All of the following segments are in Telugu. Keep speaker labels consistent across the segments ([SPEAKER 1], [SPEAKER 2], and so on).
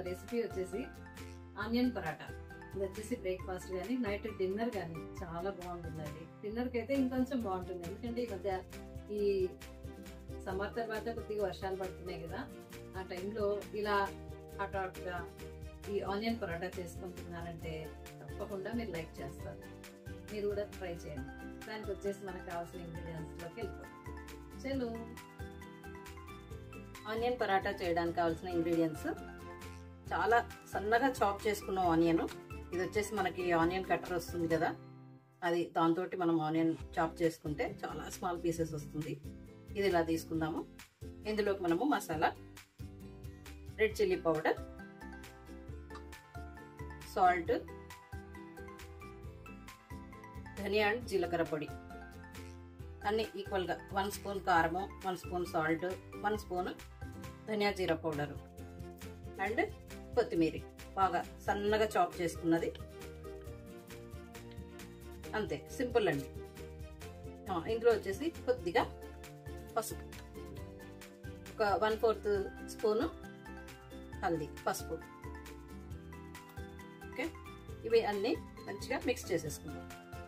[SPEAKER 1] రెసిపీ వచ్చేసి ఆనియన్ పరాటా ఇది వచ్చేసి బ్రేక్ఫాస్ట్ కానీ నైట్ డిన్నర్ కానీ చాలా బాగుంటుందండి డిన్నర్కి అయితే ఇంకొంచెం బాగుంటుంది ఎందుకంటే ఈ మధ్య ఈ సమ్మర్ తర్వాత కొద్దిగా వర్షాలు పడుతున్నాయి కదా ఆ టైంలో ఇలా హాట్ హాట్గా ఈ ఆనియన్ పరాటా చేసుకుంటున్నారంటే తప్పకుండా మీరు లైక్ చేస్తారు మీరు కూడా ట్రై చేయండి దానికి వచ్చేసి మనకు కావాల్సిన ఇంగ్రీడియంట్స్లోకి వెళ్ళిపోతాం చలో ఆనియన్ పరాటా చేయడానికి కావాల్సిన ఇంగ్రీడియంట్స్ చాలా సన్నగా చాప్ చేసుకున్న ఆనియన్ ఇది వచ్చేసి మనకి ఆనియన్ కట్టర్ వస్తుంది కదా అది దాంతో మనం ఆనియన్ చాప్ చేసుకుంటే చాలా స్మాల్ పీసెస్ వస్తుంది ఇది ఇలా తీసుకుందాము ఇందులోకి మనము masala red chilli powder salt ధనియా అండ్ జీలకర్ర పొడి అన్ని ఈక్వల్గా వన్ స్పూన్ కారము one spoon salt one spoon ధనియా జీరా పౌడరు అండ్ కొత్తిమీర బాగా సన్నగా చాప్ చేసుకున్నది అంతే సింపుల్ అండి ఇందులో వచ్చేసి కొద్దిగా పసుపు ఒక వన్ ఫోర్త్ స్పూను హల్దీ పసుపు ఓకే ఇవి అన్నీ మంచిగా మిక్స్ చేసేసుకుందాం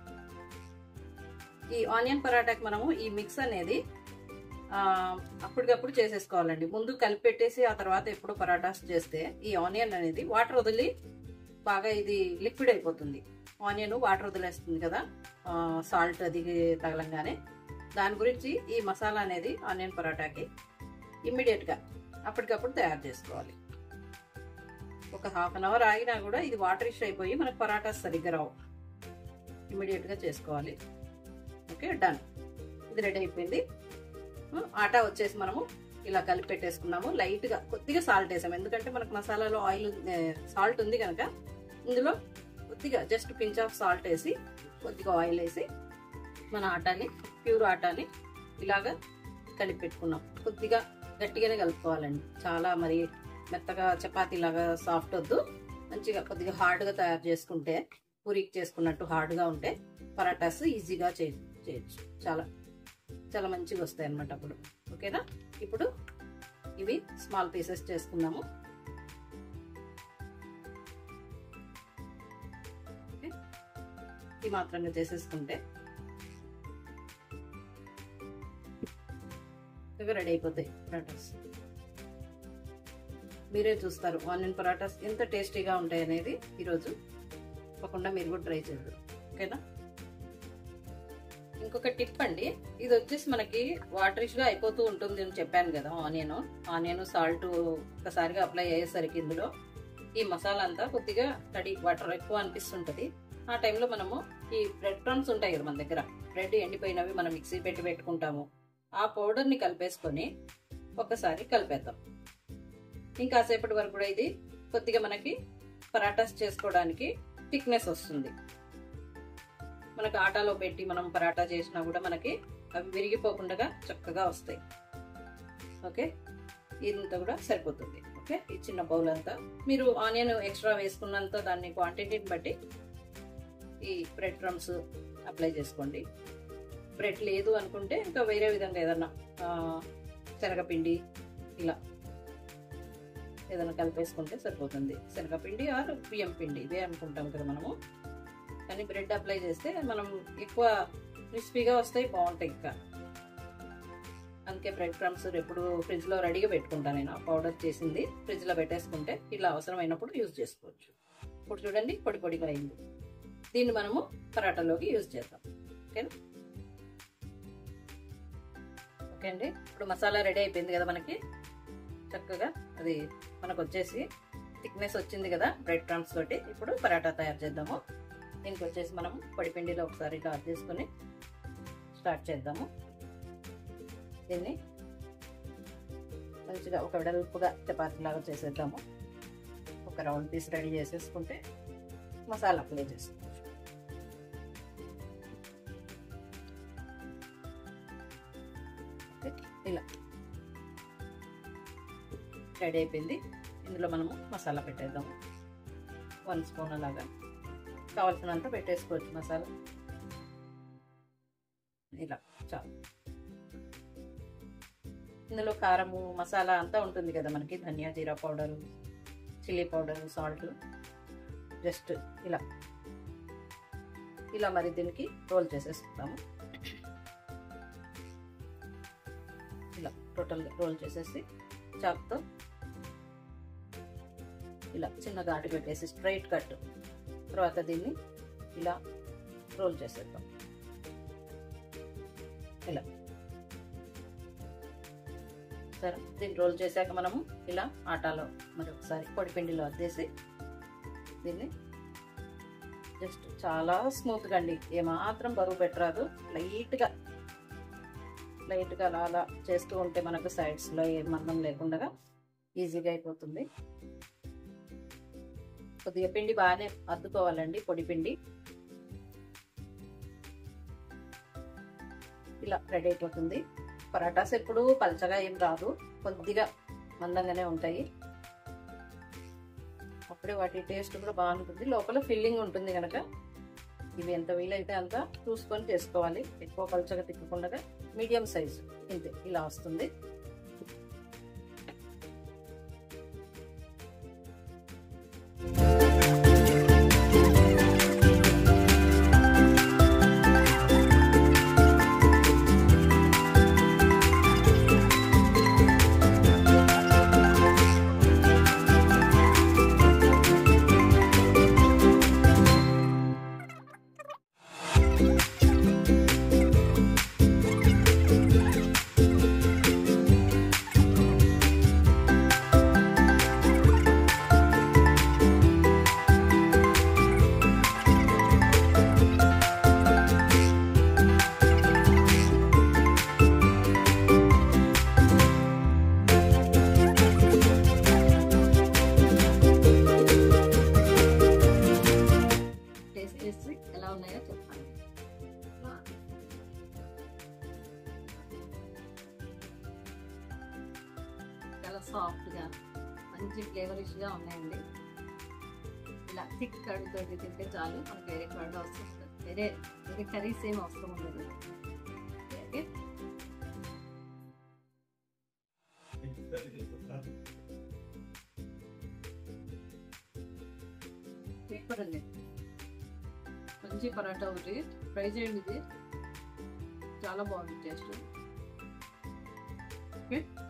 [SPEAKER 1] ఈ ఆనియన్ పరాటాకి మనము ఈ మిక్స్ అనేది అప్పటికప్పుడు చేసేసుకోవాలండి ముందు కలిపి పెట్టేసి ఆ తర్వాత ఎప్పుడు పరాటాస్ చేస్తే ఈ ఆనియన్ అనేది వాటర్ వదిలి బాగా ఇది లిక్విడ్ అయిపోతుంది ఆనియన్ వాటర్ వదిలేస్తుంది కదా సాల్ట్ అది తగలంగానే దాని గురించి ఈ మసాలా అనేది ఆనియన్ పరాటాకి ఇమ్మీడియట్గా అప్పటికప్పుడు తయారు చేసుకోవాలి ఒక హాఫ్ అన్ అవర్ ఆగినా కూడా ఇది వాటరిష్ అయిపోయి మనకు పరాటాస్ సరిగ్గా రావు ఇమ్మీడియట్గా చేసుకోవాలి ఓకే డన్ ఇది రెడీ అయిపోయింది ఆటా వచ్చేసి మనము ఇలా కలిపి పెట్టేసుకున్నాము లైట్గా కొద్దిగా సాల్ట్ వేసాము ఎందుకంటే మనకు మసాలాలో ఆయిల్ సాల్ట్ ఉంది కనుక ఇందులో కొద్దిగా జస్ట్ పించ్ ఆఫ్ సాల్ట్ వేసి కొద్దిగా ఆయిల్ వేసి మన ఆటాని ప్యూర్ ఆటాని ఇలాగా కలిపి పెట్టుకున్నాం కొద్దిగా గట్టిగానే కలుపుకోవాలండి చాలా మరి మెత్తగా చపాతీ లాగా సాఫ్ట్ వద్దు మంచిగా కొద్దిగా హార్డ్గా తయారు చేసుకుంటే పూరికి చేసుకున్నట్టు హార్డ్గా ఉంటే పరాటాస్ ఈజీగా చేయొచ్చు చాలా చాలా మంచిగా వస్తాయి అన్నమాట అప్పుడు ఓకేనా ఇప్పుడు ఇవి స్మాల్ పీసెస్ చేసుకుందాము ఈ మాత్రంగా చేసేసుకుంటే ఇవి రెడీ అయిపోతాయి పరాటాస్ మీరే చూస్తారు ఆనియన్ పరాటాస్ ఎంత టేస్టీగా ఉంటాయి అనేది ఈరోజు తప్పకుండా మీరు కూడా ట్రై చేద్దరు ఓకేనా ఇంకొక టిప్ అండి ఇది వచ్చేసి మనకి వాటరిష్ గా అయిపోతూ ఉంటుంది అని చెప్పాను కదా ఆనియన్ ఆనియన్ సాల్ట్ ఒకసారిగా అప్లై అయ్యేసరికి ఇందులో ఈ మసాలా అంతా కొద్దిగా తడి వాటర్ ఎక్కువ అనిపిస్తుంటది ఆ టైంలో మనము ఈ బ్రెడ్ క్రమ్స్ ఉంటాయి కదా మన దగ్గర బ్రెడ్ ఎండిపోయినవి మనం మిక్సీ పెట్టి పెట్టుకుంటాము ఆ పౌడర్ ని కలిపేసుకొని ఒకసారి కలిపేద్దాం ఇంకాసేపటి వరకు కూడా ఇది కొద్దిగా మనకి పరాటాస్ చేసుకోవడానికి థిక్నెస్ వస్తుంది మనకు ఆటాలో పెట్టి మనం పరాటా చేసినా కూడా మనకి అవి విరిగిపోకుండా చక్కగా వస్తాయి ఓకే ఇదంతా కూడా సరిపోతుంది ఓకే ఈ చిన్న బౌల్ అంతా మీరు ఆనియన్ ఎక్స్ట్రా వేసుకున్నంత దాన్ని క్వాంటిటీని బట్టి ఈ బ్రెడ్ క్రమ్స్ అప్లై చేసుకోండి బ్రెడ్ లేదు అనుకుంటే ఇంకా వేరే విధంగా ఏదన్నా శనగపిండి ఇలా ఏదైనా కలిపేసుకుంటే సరిపోతుంది శనగపిండి ఆర్ బియ్యం పిండి ఇదే అనుకుంటాం కదా మనము కానీ బ్రెడ్ అప్లై చేస్తే మనం ఎక్కువ క్రిస్పీగా వస్తాయి బాగుంటాయి ఇంకా అందుకే బ్రెడ్ క్రమ్స్ ఎప్పుడు ఫ్రిడ్జ్లో రెడీగా పెట్టుకుంటాను నేను పౌడర్ చేసింది ఫ్రిడ్జ్లో పెట్టేసుకుంటే ఇలా అవసరమైనప్పుడు యూజ్ చేసుకోవచ్చు ఇప్పుడు చూడండి పొడి పొడిగా అయింది దీన్ని మనము పరాటాలోకి యూజ్ చేద్దాం ఓకేనా ఓకే అండి ఇప్పుడు మసాలా రెడీ అయిపోయింది కదా మనకి చక్కగా అది మనకు వచ్చేసి థిక్నెస్ వచ్చింది కదా బ్రెడ్ క్రమ్స్ తోటి ఇప్పుడు పరాటా తయారు చేద్దాము దీనికి వచ్చేసి మనం పొడిపిండిలో ఒకసారి టాప్ చేసుకుని స్టార్ట్ చేద్దాము దీన్ని మంచిగా ఒక వెడల్పుగా చపాతీ లాగా చేసేద్దాము ఒక రౌండ్ పీస్ రెడీ చేసేసుకుంటే మసాలా అప్లై చేసుకోవచ్చు ఇలా రెడీ అయిపోయింది ఇందులో మనము మసాలా పెట్టేద్దాము వన్ స్పూన్ అలాగా కావాల్సినంత పెట్టేసుకోవచ్చు మసాలా ఇలా చాలు ఇందులో కారము మసాలా అంతా ఉంటుంది కదా మనకి ధనియా జీరా powder chilli powder salt just ఇలా ఇలా మరి దీనికి రోల్ చేసేసుకుంటాము ఇలా టోటల్గా రోల్ చేసేసి చాక్తో ఇలా చిన్న ఘాటు పెట్టేసి స్ట్రైట్ కట్ తర్వాత దీన్ని ఇలా రోల్ చేసేద్దాం ఇలా సరే దీన్ని రోల్ చేశాక మనము ఇలా ఆటాలో మరి ఒకసారి పొడి పిండిలో అద్దేసి దీన్ని జస్ట్ చాలా స్మూత్గా అండి ఏమాత్రం బరువు పెట్టరాదు లైట్గా లైట్గా అలా అలా చేస్తూ ఉంటే మనకు సైడ్స్లో ఏ మందం లేకుండా ఈజీగా అయిపోతుంది కొద్దిగా పిండి బాగానే అద్దుకోవాలండి పొడి పిండి ఇలా రెడీ అయిపోతుంది పరాటాస్ ఎప్పుడు పలచగా ఏం రాదు కొద్దిగా మందంగానే ఉంటాయి అప్పుడే వాటి టేస్ట్ కూడా బాగుంటుంది లోపల ఫిల్లింగ్ ఉంటుంది కనుక ఇవి ఎంత వీలైతే అంత చూసుకొని చేసుకోవాలి ఎక్కువ పలచగా తిక్కకుండా మీడియం సైజు ఇంతే ఇలా వస్తుంది టేస్ట్ చేసి ఎలా ఉన్నాయో చెప్పండి చాలా సాఫ్ట్గా మంచి ఫ్లేవరిష్గా ఉన్నాయండి ఇలా థిక్ కర్డ్ తోటి తింటే చాలు మనకు వేరే కర్డ్ అవసరం ఉండదు. వేరే వేరే కర్రీస్ ఏం అవసరం ఉండదు ఓకే సూపర్ అండి మంచి పరాటా ఒకటి ట్రై చేయండి ఇది చాలా బాగుంది టేస్ట్ ఓకే